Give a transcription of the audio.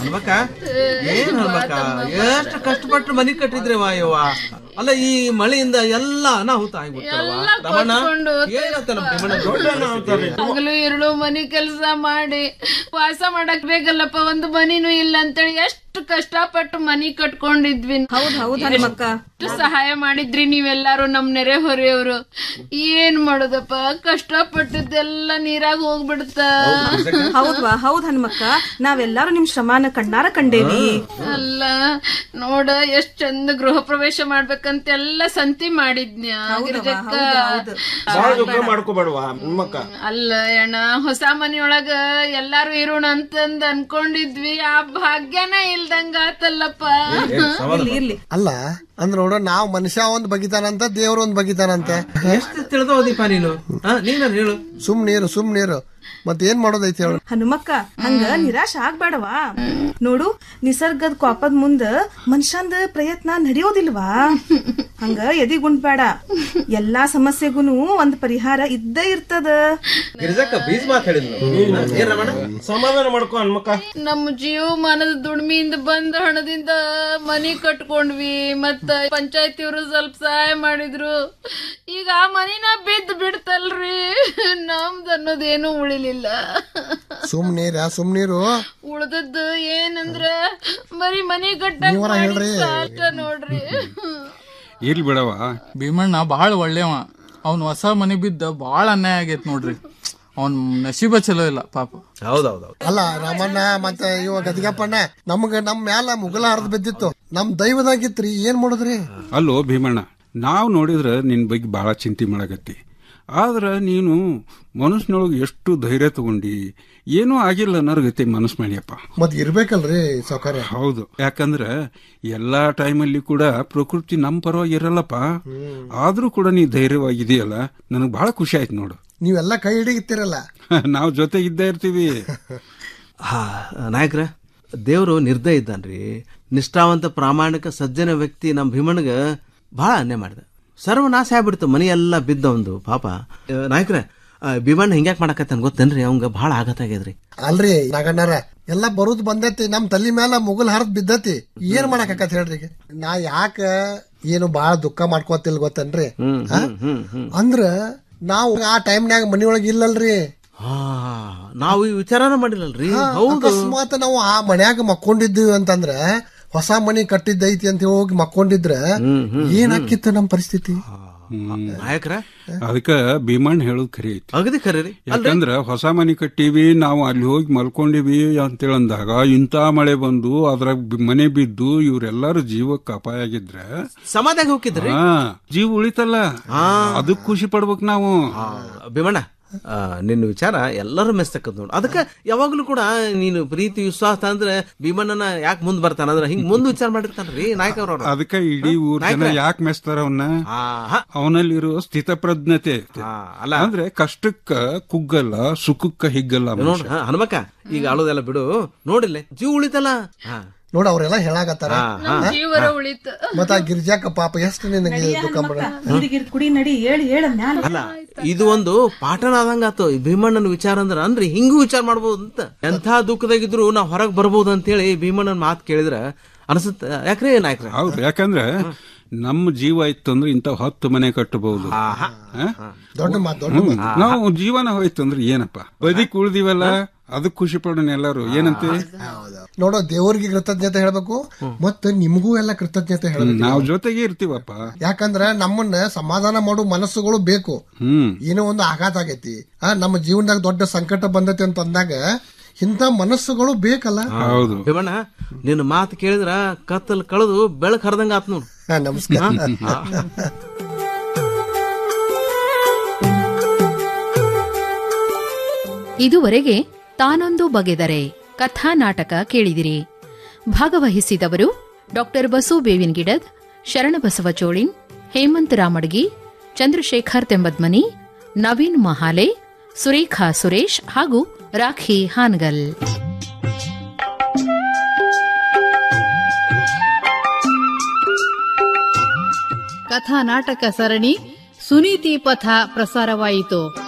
ಹನುಮಕ್ಕ ಏನ್ ಹನುಮಕ್ಕ ಎಷ್ಟು ಕಷ್ಟಪಟ್ಟು ಮನಿ ಕಟ್ಟಿದ್ರೆ ವಾಯವ್ವ ಅಲ್ಲ ಈ ಮಳೆಯಿಂದ ಎಲ್ಲ ಅನಾಹುತ ಆಗ್ಬಿಡ್ತಾವ ರಮಣ ಏನಂತ ನಮ್ಮ ಭೀಮಣ್ಣ ದೊಡ್ಡ ಅನಾಹುತ ರೀ. ಹಗಲು ಇರುಳು ಮನಿ ಕೆಲಸ ಮಾಡಿ ವಾಸ ಮಾಡಕ್ ಬೇಕಲ್ಲಪ್ಪ ಒಂದು ಮನಿನೂ ಇಲ್ಲ ಅಂತೇಳಿ ಎಷ್ಟು ಕಷ್ಟಪಟ್ಟು ಮನಿ ಕಟ್ಕೊಂಡಿದ್ವಿ ಹೌದ್ ಹೌದ್ ಹನುಮಕ್ಕ ಎಷ್ಟು ಸಹಾಯ ಮಾಡಿದ್ರಿ ನೀವೆಲ್ಲಾರು ನಮ್ ನೆರೆ ಹೊರೆಯವರು ಏನ್ ಮಾಡೋದಪ್ಪ ಕಷ್ಟಪಟ್ಟಿದ್ದೆಲ್ಲ ನೀರಾಗ ಹೋಗ್ಬಿಡ್ತ ಹೌದ್ವಾ ಹೌದ್ ಹನುಮಕ್ಕ ನಾವೆಲ್ಲಾರು ನಿಮ್ ಶ್ರಮಾನ ಕಣ್ಣಾರ ಕಂಡೇವಿ ಅಲ್ಲ ನೋಡ ಎಷ್ಟ್ ಚಂದ ಗೃಹ ಪ್ರವೇಶ ಮಾಡ್ಬೇಕಂತ ಎಲ್ಲ ಸಂತಿ ಮಾಡಿದ್ನ್ಯ ಗಿರಿಜಕ್ಕ ಬಾಳ ದುಃಖ ಮಾಡ್ಕೋಬೇಡವಾ ಹನುಮಕ್ಕ ಅಲ್ಲ ಅಣ್ಣ ಹೊಸ ಮನಿಯೊಳಗ ಎಲ್ಲಾರು ಇರೋಣ ಅಂತಂದ್ ಅನ್ಕೊಂಡಿದ್ವಿ ಆ ಭಾಗ್ಯನ ಇಲ್ದಂಗ ಆತಲ್ಲಪ್ಪ ಇರ್ಲಿ ಇರ್ಲಿ ಅಲ್ಲ ಅಂದ್ರ ನೋಡ ನಾವ್ ಮನುಷ್ಯ ಒಂದ್ ಬಗಿತಾನಂತ ದೇವ್ರ ಒಂದ್ ಬಗಿತಾನಂತೆ ಎಷ್ಟು ತಿಳಿದೋದಿಪ್ಪ ನೀನು ಹಾ ನೀನ ಹೇಳು ಸುಮ್ ನೀರು ಸುಮ್ ನೀರು ಮತ್ ಏನ್ ಮಾಡೋದೈತಿ ಹೇಳು ಹನುಮಕ್ಕ ಹಂಗ ನಿರಾಶ ಆಗ್ಬೇಡವಾ ನೋಡು ನಿಸರ್ಗದ ಕೋಪದ ಮುಂದ ಮನುಷ್ಯಂದ ಪ್ರಯತ್ನ ನಡೆಯೋದಿಲ್ವಾ ಹಂಗ ಎದಿಗುಂಡ್ಬೇಡ ಎಲ್ಲಾ ಸಮಸ್ಯೆಗೂನು ಒಂದ್ ಪರಿಹಾರ ಇದ್ದೇ ಇರ್ತದ ಗಿರಿಜಕ್ಕ ಬೀಜ ಮಾತು ಹೇಳಿದ್ಲು ಏನ್ ರಮಣ ಸಮಾಧಾನ ಮಾಡ್ಕೋ ಹನುಮಕ್ಕ ನಮ್ಮ ಜೀವಮಾನದ ದುಡ್ಮಿಯಿಂದ ಬಂದ ಹಣದಿಂದ ಮನಿ ಕಟ್ಕೊಂಡ್ವಿ ಮತ್ತ ಪಂಚಾಯತಿಯವರು ಸ್ವಲ್ಪ ಸಹಾಯ ಮಾಡಿದ್ರು ಈಗ ಆ ಮನಿನ ಬಿದ್ದು ಬಿಡ್ತಲ್ರಿ ನಮ್ದು ಅನ್ನೋದೇನು ಉಳಿಲಿಲ್ಲ ಸುಮ್ ನೀರ ಸುಮ್ ನೀರು ಉಳ್ದದ್ದು ಏನಂದ್ರ ಬರೀ ಮನಿ ಕಟ್ಟಕ್ ನೀವರ ಹೇಳ್ರಿ. ಸಾಕ ನೋಡ್ರಿ ಇರ್ಲಿ ಬಿಡವ ಭೀಮಣ್ಣ ಬಹಳ ಒಳ್ಳೆವ ಅವ್ನ್ ಹೊಸ ಮನೆ ಬಿದ್ದ ಬಹಳ ಅನ್ಯಾಯ ಆಗೈತ್ ನೋಡ್ರಿ ಅವ್ನ್ ನಶೀಬ ಚಲೋ ಇಲ್ಲ ಪಾಪ ಹೌದೌದೌದು ಅಲ್ಲ ರಾಮಣ್ಣ ಮತ್ತೆ ಇವ ಗದಿಗಪ್ಪಣ್ಣ ನಮ್ಗ ನಮ್ ಮ್ಯಾಲ ಮುಗಲ ಹರಿದ್ ಬಿದ್ದಿತ್ತು ನಮ್ ದೈವದಾಗಿತ್ರಿ ಏನ್ ಮಾಡುದ್ರಿ ಅಲ್ಲೋ ಭೀಮಣ್ಣ ನಾವು ನೋಡಿದ್ರೆ ನಿನ್ ಬಗ್ಗೆ ಬಹಳ ಚಿಂತೆ ಮಾಡಕತ್ತಿ ಆದ್ರ ನೀನು ಮನಸ್ಸಿನೊಳಗೆ ಎಷ್ಟು ಧೈರ್ಯ ತಗೊಂಡಿ ಏನೂ ಆಗಿಲ್ಲ ಅನ್ನೋರ್ಗತಿ ಮನಸ್ಸು ಮಾಡಿಯಪ್ಪ ಮತ್ ಇರ್ಬೇಕಲ್ರಿ ಸೌಕರ್ಯ ಹೌದು ಯಾಕಂದ್ರ ಎಲ್ಲಾ ಟೈಮಲ್ಲಿ ಕೂಡ ಪ್ರಕೃತಿ ನಮ್ ಪರವಾಗಿ ಇರಲ್ಲಪ್ಪ ಆದ್ರೂ ಕೂಡ ನೀ ಧೈರ್ಯವಾಗಿದೆಯಲ್ಲ ನನಗೆ ಬಹಳ ಖುಷಿ ಆಯ್ತು ನೋಡು ನೀವೆಲ್ಲ ಕೈ ಹಿಡಿಗಿತ್ತಿರಲ್ಲ ನಾವು ಜೊತೆ ಇದ್ದೇ ಇರ್ತೀವಿ ಹಾ ನಾಯಕ್ರ ದೇವರು ನಿರ್ದಯ ಇದ್ದಾನ್ರಿ ನಿಷ್ಠಾವಂತ ಪ್ರಾಮಾಣಿಕ ಸಜ್ಜನ ವ್ಯಕ್ತಿ ನಮ್ಮ ಭೀಮಣ್ಣಗ ಬಹಳ ಅನ್ಯಾಯ ಮಾಡಿದ ಸರ್ವನಾಶ ಆಗ್ಬಿಡ್ತು ಮನಿ ಎಲ್ಲ ಬಿದ್ದ ಒಂದು ಪಾಪ ಆ, ನಾಯಕ್ರ ಆ, ಭೀಮಣ್ಣ ಹಿಂಗ್ಯಾಕ್ ಮಾಡಕತ್ತಾನ ಗೊತ್ತೇನ್ರಿ ಅವಂಗ ಬಹಳ ಆಘಾತ ಆಗ್ಯದ್ರಿ ಅಲ್ರಿ ನಾಗಣ್ಣರ ಎಲ್ಲಾ ಬರುದ್ ಬಂದೈತಿ ನಮ್ ತಲಿ ಮ್ಯಾಲ ಮುಗಲ್ ಹರಿದ್ ಬಿದ್ದತಿ ಏನ್ ಮಾಡಾಕತ್ ಹೇಳ್ರಿ ಈಗ ನಾ ಯಾಕ ಏನು ಬಾಳ ದುಃಖ ಮಾಡ್ಕೋತಿಲ್ ಗೊತ್ತೇನ್ರಿ ಹಾ? ಅಂದ್ರ ನಾವು ಆ ಟೈಮ್ನ್ಯಾಗ ಮನಿಯೊಳಗ ಇಲ್ಲಲ್ರಿ ಹಾ ನಾವು ಈ ವಿಚಾರನ ಮಾಡಿಲ್ಲಲ್ರಿ ಹೌದು ಅಕಸ್ಮಾತ್ ನಾವು ಆ ಮನ್ಯಾಗ ಮಕ್ಕೊಂಡಿದ್ವಿ ಅಂತಂದ್ರ ಹೊಸ ಮನಿ ಕಟ್ಟಿದ್ದೈತಿ ಅಂತ ಹೋಗಿ ಮಕ್ಕೊಂಡಿದ್ರ ಏನ್ ಆಕಿತ್ತು ನಮ್ ಪರಿಸ್ಥಿತಿ ನಾಯಕ್ರ ಅದಕ್ಕ ಭೀಮಣ್ಣ ಹೇಳೋದು ಖರಿ ಐತಿ ಅಗದಿ ಖರೀ ರೀ ಯಾಕಂದ್ರ ಹೊಸ ಮನಿ ಕಟ್ಟಿವಿ ನಾವು ಅಲ್ಲಿ ಹೋಗಿ ಮಲ್ಕೊಂಡಿವಿ ಅಂತೇಳಿ ಅಂದಾಗ ಇಂತ ಮಳೆ ಬಂದು ಅದ್ರಾಗ ಬಿ- ಮನೆ ಬಿದ್ದು ಇವ್ರೆಲ್ಲಾರು ಜೀವಕ್ಕೆ ಅಪಾಯ ಆಗಿದ್ರೆ ಸಮಾಧಾನ ಹೋಗಿದ್ರಿ ಹಾ ಜೀವ ಉಳಿತಲ್ಲ ಅದಕ್ ಖುಷಿ ಪಡ್ಬೇಕು ನಾವು ಭೀಮಣ್ಣ ಆ, ನಿನ್ನ ವಿಚಾರ ಎಲ್ಲರೂ ಮೆಸ್ತಕ್ಕದ್ ನೋಡು ಅದಕ್ಕೆ ಯಾವಾಗ್ಲೂ ಕೂಡ ನೀನು ಪ್ರೀತಿ ವಿಶ್ವಾಸ ಅಂದ್ರೆ ಭೀಮಣ್ಣನ ಯಾಕೆ ಮುಂದ್ ಬರ್ತಾನ ಅಂದ್ರೆ ಹಿಂಗ್ ಮುಂದ್ ವಿಚಾರ ಮಾಡಿರ್ತಾನ್ರಿ ನಾಯಕ ಅವ್ರವ್ರು ಅದಕ್ಕ ಇಡೀ ಊರ್ ಜನ ಯಾಕೆ ಮೆಸ್ತಾರ ಅವನ್ನ ಅವನಲ್ಲಿರೋ ಸ್ಥಿತಪ್ರಜ್ಞತೆ ಐತೆ. ಅಲ್ಲ. ಅಂದ್ರೆ ಕಷ್ಟಕ್ಕ ಕುಗ್ಗಲ್ಲ ಸುಖಕ್ಕ ಹಿಗ್ಗಲ್ಲ ಮನುಷ್ಯ. ನೋಡ್ರಿ ಹಾ, ಹನುಮಕ್ಕ ಈಗ ಅಳೋದೆಲ್ಲ ಬಿಡು ನೋಡಿಲ್ಲ ಜೀವ ಉಳಿತಲ್ಲ ಹಾ. ನೋಡ ಅವ್ರೆಲ್ಲ ಹೇಳಾಕತ್ತಾರ ಹಾ, ಹಾ. ಜೀವರ ಉಳಿತ ಮತ್ತ ಆ ಗಿರ್ಜಾಕ ಪಾಪ ಎಷ್ಟು ನಿನಗೆ ದುಃಖ ಮಾಡ ನೀರಿಗಿರ್ ಕುಡಿ ನಡಿ ಹೇಳಿ ಹೇಳ ಮ್ಯಾಲ ಅಲ್ಲ ಇದು ಒಂದು ಪಾಠನ ಆದಂಗ ಆತು ಈ ಭೀಮಣ್ಣನ ವಿಚಾರ ಅಂದ್ರ ಅಂದ್ರೆ ಹಿಂಗೂ ವಿಚಾರ ಮಾಡ್ಬೋದು ಅಂತ ಎಂಥ ದುಃಖದಾಗಿದ್ರು ನಾವ್ ಹೊರಗ್ ಬರ್ಬೋದು ಅಂತೇಳಿ ಭೀಮಣ್ಣನ ಮಾತು ಕೇಳಿದ್ರ ಅನ್ಸುತ್ತ ಯಾಕ್ರಿ ನಾಯಕ್ರ ಹೌದು ಯಾಕಂದ್ರೆ ನಮ್ಮ ಜೀವ ಇತ್ತು ಅಂದ್ರೆ ಇಂಥ ಹತ್ತು ಮನೆ ಕಟ್ಟಬಹುದು ದೊಡ್ಡ ಮಾತು ದೊಡ್ಡ ಮಾತು ನಾವು ಜೀವನ ಹೋಯ್ತು ಅಂದ್ರೆ ಏನಪ್ಪ ಬದುಕಿ ಉಳ್ದಿವಲ್ಲ ಅದಕ್ಕೆ ಖುಷಿ ಪಡೋಣ ಎಲ್ಲಾರು ಏನಂತೆ ನೋಡೋ ದೇವ್ರಿಗೆ ಕೃತಜ್ಞತೆ ಹೇಳ್ಬೇಕು ಮತ್ತ ನಿಮ್ಗೂ ಎಲ್ಲ ಕೃತಜ್ಞತೆ ಹೇಳ್ಬೇಕು ನಾವು ಜೊತೆಗೆ ಇರ್ತೀವಪ್ಪ ಯಾಕಂದ್ರ ನಮ್ಮನ್ನ ಸಮಾಧಾನ ಮಾಡೋ ಮನಸ್ಸುಗಳು ಬೇಕು ಹ್ಮ್ ಏನೋ ಒಂದು ಆಘಾತ ಆಗೈತಿ ಆ ನಮ್ಮ ಜೀವನದಾಗ ದೊಡ್ಡ ಸಂಕಟ ಬಂದೈತಿ ಅಂತ ಅಂದಾಗ ಇಂಥ ಮನಸ್ಸುಗಳು ಬೇಕಲ್ಲ ಹೌದು ಭೀಮಣ್ಣ ನಿನ್ನ ಮಾತು ಕೇಳಿದ್ರ ಕತ್ತಲ್ ಕಳೆದು ಬೆಳಕ್ ಹರಿದಂಗ ಆತ್ ನೋಡು ಹಾ, ನಮಸ್ಕಾರ ಹಾ. ಇದುವರೆಗೆ ತಾನೊಂದು ಬಗೆದರೆ ಕಥಾ ನಾಟಕ ಕೇಳಿದಿರಿ ಭಾಗವಹಿಸಿದವರು ಡಾಕ್ಟರ್ ಬಸು ಬೇವಿನ ಗಿಡದ್ ಶರಣಬಸವ ಚೋಳಿನ್ ಹೇಮಂತ್ ರಾಮಡ್ಗಿ ಚಂದ್ರಶೇಖರ್ ತೆಂಬದ್ಮನಿ ನವೀನ್ ಮಹಾಲೆ ಸುರೇಖಾ ಸುರೇಶ್ ಹಾಗೂ ರಾಖಿ ಹಾನ್ಗಲ್ ಕಥಾ ನಾಟಕ ಸರಣಿ ಸುನೀತಿ ಪಥ ಪ್ರಸಾರವಾಯಿತು